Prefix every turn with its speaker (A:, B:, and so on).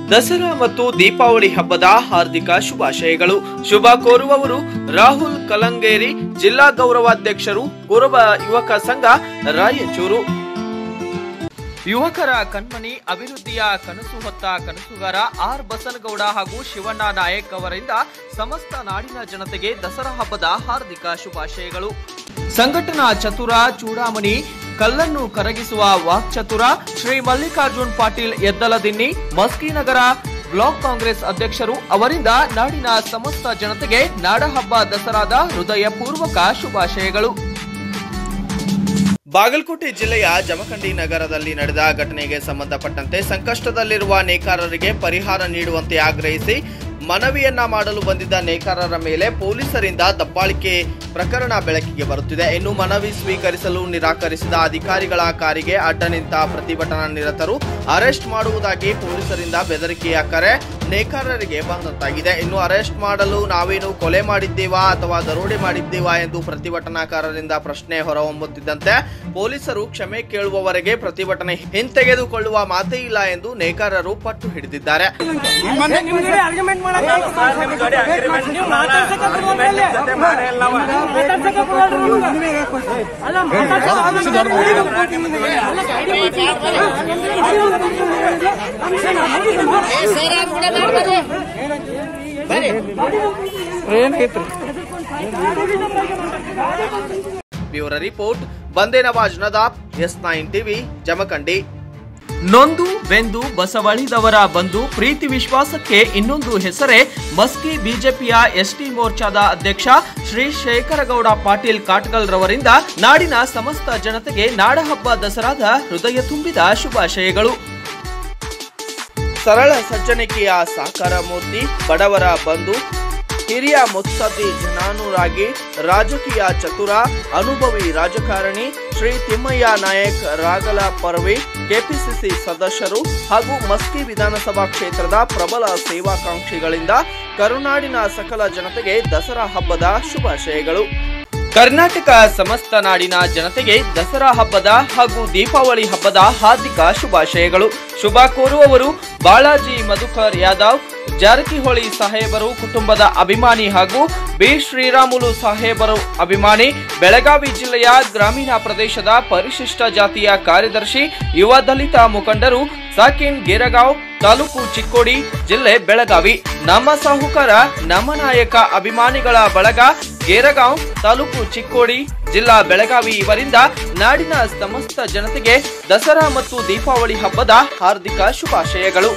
A: ದಸರಾ ಮತ್ತು ದೀಪಾವಳಿ ಹಬ್ಬದ ಹಾರ್ದಿಕ ಶುಭಾಶಯಗಳು ಶುಭ ಕೋರುವವರು ರಾಹುಲ್ ಕಲಂಗೇರಿ ಜಿಲ್ಲಾ ಗೌರವಾಧ್ಯಕ್ಷರು ಕುರುಬ ಯುವಕ ಸಂಘ ರಾಯಚೂರು ಯುವಕರ ಕಣ್ಮಣಿ ಅಭಿವೃದ್ಧಿಯ ಕನಸು ಹೊತ್ತ ಕನಸುಗಾರ ಆರ್ ಬಸನಗೌಡ ಹಾಗೂ ಶಿವಣ್ಣ ನಾಯಕ್ ಅವರಿಂದ ಸಮಸ್ತ ನಾಡಿನ ಜನತೆಗೆ ದಸರಾ ಹಬ್ಬದ ಹಾರ್ದಿಕ ಶುಭಾಶಯಗಳು ಸಂಘಟನಾ ಚತುರ ಚೂಡಾಮಣಿ ಕಲ್ಲನ್ನು ಕರಗಿಸುವ ವಾಕ್ಚತುರ ಶ್ರೀ ಮಲ್ಲಿಕಾರ್ಜುನ್ ಪಾಟೀಲ್ ಎದ್ದಲದಿನ್ನಿ ಮಸ್ಕಿನಗರ ಬ್ಲಾಕ್ ಕಾಂಗ್ರೆಸ್ ಅಧ್ಯಕ್ಷರು ಅವರಿಂದ ನಾಡಿನ ಸಮಸ್ತ ಜನತೆಗೆ ನಾಡಹಬ್ಬ ದಸರಾದ ಹೃದಯಪೂರ್ವಕ ಶುಭಾಶಯಗಳು ಬಾಗಲಕೋಟೆ ಜಿಲ್ಲೆಯ ಜಮಖಂಡಿ ನಗರದಲ್ಲಿ ನಡೆದ ಘಟನೆಗೆ ಸಂಬಂಧಪಟ್ಟಂತೆ ಸಂಕಷ್ಟದಲ್ಲಿರುವ ನೇಕಾರರಿಗೆ ಪರಿಹಾರ ನೀಡುವಂತೆ ಆಗ್ರಹಿಸಿ ಮನವಿಯನ್ನ ಮಾಡಲು ಬಂದಿದ್ದ ನೇಕಾರರ ಮೇಲೆ ಪೊಲೀಸರಿಂದ ದಬ್ಬಾಳಿಕೆ ಪ್ರಕರಣ ಬೆಳಕಿಗೆ ಬರುತ್ತಿದೆ ಇನ್ನು ಮನವಿ ಸ್ವೀಕರಿಸಲು ನಿರಾಕರಿಸಿದ ಅಧಿಕಾರಿಗಳ ಕಾರಿಗೆ ಅಡ್ಡ ನಿಂತ ಪ್ರತಿಭಟನಾ ನಿರತರು ಅರೆಸ್ಟ್ ಮಾಡುವುದಾಗಿ ಪೊಲೀಸರಿಂದ ಬೆದರಿಕೆಯ ಕರೆ ನೇಕಾರರಿಗೆ ಬಂದಂತಾಗಿದೆ ಇನ್ನು ಅರೆಸ್ಟ್ ಮಾಡಲು ನಾವೇನು ಕೊಲೆ ಮಾಡಿದ್ದೇವಾ ಅಥವಾ ದರೋಡೆ ಮಾಡಿದ್ದೇವಾ ಎಂದು ಪ್ರತಿಭಟನಾಕಾರರಿಂದ ಪ್ರಶ್ನೆ ಹೊರಹೊಮ್ಮುತ್ತಿದ್ದಂತೆ ಪೊಲೀಸರು ಕ್ಷಮೆ ಕೇಳುವವರೆಗೆ ಪ್ರತಿಭಟನೆ ಹಿಂತೆಗೆದುಕೊಳ್ಳುವ ಮಾತೇ ಇಲ್ಲ ಎಂದು ನೇಕಾರರು ಪಟ್ಟು ಹಿಡಿದಿದ್ದಾರೆ
B: ನಿಮ್ಗಡೆ ಆರ್ಗ್ಯುಮೆಂಟ್ ಮಾಡಕ್ ನೀವು ಮಾತಾಡ್ಸಕ್ಕೆ ಬಿಡ್ಬೇಡ್ರಿ ಅಲ್ಲಿ. ಮಾತಾಡ್ಸಕ್ಕೆ ಬಿಡ್ಬೇಡ್ರಿ ನಿಮ್ಗೆ. ಅಲ್ಲ
A: bureau report Bande Nawaz Nadab S nine TV Jamkhandi ನೊಂದು ಬೆಂದು ಬಸವಳಿದವರ ಬಂದು ಪ್ರೀತಿ ವಿಶ್ವಾಸಕ್ಕೆ ಇನ್ನೊಂದು ಹೆಸರೇ ಮಸ್ಕಿ ಬಿಜೆಪಿಯ ಎಸ್ಟಿ ಮೋರ್ಚಾದ ಅಧ್ಯಕ್ಷ ಶ್ರೀ ಶೇಖರಗೌಡ ಪಾಟೀಲ್ ಕಾಟ್ಗಲ್ ರವರಿಂದ ನಾಡಿನ ಸಮಸ್ತ ಜನತೆಗೆ ನಾಡಹಬ್ಬ ದಸರಾದ ಹೃದಯ ತುಂಬಿದ ಶುಭಾಶಯಗಳು ಸರಳ ಸಜ್ಜನಿಕೆಯ ಸಾಕಾರ ಮೂರ್ತಿ ಬಡವರ ಬಂಧು ಹಿರಿಯ ಮುತ್ಸದ್ದಿ ಜನಾನುರಾಗಿ ರಾಜಕೀಯ ಚತುರ ಅನುಭವಿ ರಾಜಕಾರಣಿ ಶ್ರೀ ತಿಮ್ಮಯ್ಯ ನಾಯಕ್ ರಾಗಲ ಪರ್ವಿ ಕೆಪಿಸಿಸಿ ಸದಸ್ಯರು ಹಾಗೂ ಮಸ್ಕಿ ವಿಧಾನಸಭಾ ಕ್ಷೇತ್ರದ ಪ್ರಬಲ ಸೇವಾಕಾಂಕ್ಷಿಗಳಿಂದ ಕರುನಾಡಿನ ಸಕಲ ಜನತೆಗೆ ದಸರಾ ಹಬ್ಬದ ಶುಭಾಶಯಗಳು ಕರ್ನಾಟಕ ಸಮಸ್ತ ನಾಡಿನ ಜನತೆಗೆ ದಸರಾ ಹಬ್ಬದ ಹಾಗೂ ದೀಪಾವಳಿ ಹಬ್ಬದ ಹಾರ್ದಿಕ ಶುಭಾಶಯಗಳು ಶುಭ ಕೋರುವವರು ಬಾಲಾಜಿ ಮಧುಕರ್ ಯಾದವ್ ಜಾರಕಿಹೊಳಿ ಸಾಹೇಬರು ಕುಟುಂಬದ ಅಭಿಮಾನಿ ಹಾಗೂ ಬಿ ಶ್ರೀರಾಮುಲು ಸಾಹೇಬರು ಅಭಿಮಾನಿ ಬೆಳಗಾವಿ ಜಿಲ್ಲೆಯ ಗ್ರಾಮೀಣ ಪ್ರದೇಶದ ಪರಿಶಿಷ್ಟ ಜಾತಿಯ ಕಾರ್ಯದರ್ಶಿ ಯುವ ದಲಿತ ಮುಖಂಡರು ಸಾಕಿನ್ ಗೇರಗಾಂವ್ ತಾಲೂಕು ಚಿಕ್ಕೋಡಿ ಜಿಲ್ಲೆ ಬೆಳಗಾವಿ ನಮ್ಮ ಸಾಹುಕಾರ ನಮ್ಮ ನಾಯಕ ಅಭಿಮಾನಿಗಳ ಬಳಗ ಗೇರಗಾಂವ್ ತಾಲೂಕು ಚಿಕ್ಕೋಡಿ ಜಿಲ್ಲಾ ಬೆಳಗಾವಿ ಇವರಿಂದ ನಾಡಿನ ಸಮಸ್ತ ಜನತೆಗೆ ದಸರಾ ಮತ್ತು ದೀಪಾವಳಿ ಹಬ್ಬದ ಹಾರ್ದಿಕ ಶುಭಾಶಯಗಳು